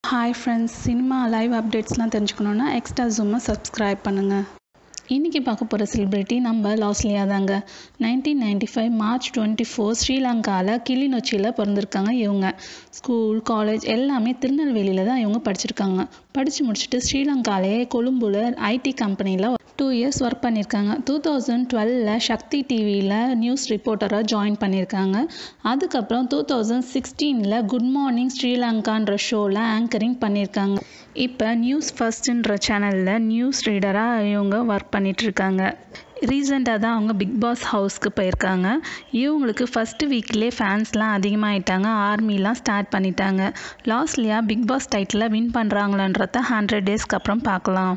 hi friends cinema live அப்டேட்ஸ்லாம் தெரிஞ்சுக்கணுன்னா extra ஜூமை subscribe பண்ணுங்கள் இன்றைக்கி பார்க்க போகிற செலிப்ரிட்டி நம்ம லாஸ்லியா தாங்க nineteen ninety five March twenty four ஸ்ரீலங்காவில் கிளிநொச்சியில் பிறந்திருக்காங்க இவங்க ஸ்கூல் காலேஜ் எல்லாமே திருநெல்வேலியில் தான் இவங்க படிச்சிருக்காங்க படித்து முடிச்சுட்டு ஸ்ரீலங்காலேயே கொழும்புல ஐடி கம்பெனியில் டூ இயர்ஸ் ஒர்க் பண்ணியிருக்காங்க டூ தௌசண்ட் டுவெலில் சக்தி டிவியில் நியூஸ் ரிப்போர்ட்டராக ஜாயின் பண்ணியிருக்காங்க அதுக்கப்புறம் டூ தௌசண்ட் சிக்ஸ்டீனில் குட் மார்னிங் ஸ்ரீலங்கான்ற ஷோவில் ஆங்கரிங் பண்ணியிருக்காங்க இப்போ நியூஸ் ஃபர்ஸ்ட்ன்ற சேனலில் நியூஸ் ரீடராக இவங்க ஒர்க் பண்ணிகிட்ருக்காங்க ரீசெண்டாக தான் அவங்க பிக் பாஸ் ஹவுஸ்க்கு போயிருக்காங்க இவங்களுக்கு ஃபஸ்ட்டு வீக்லேயே ஃபேன்ஸ்லாம் அதிகமாகிட்டாங்க ஆர்மிலாம் ஸ்டார்ட் பண்ணிட்டாங்க லாஸ்ட்லியாக பிக் பாஸ் டைட்டில் வின் பண்ணுறாங்களான்றத ஹண்ட்ரட் டேஸ்க்கு அப்புறம் பார்க்கலாம்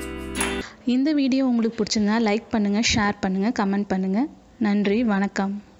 இந்த வீடியோ உங்களுக்கு பிடிச்சிருந்தா லைக் பண்ணுங்கள் ஷேர் பண்ணுங்கள் கமெண்ட் பண்ணுங்கள் நன்றி வணக்கம்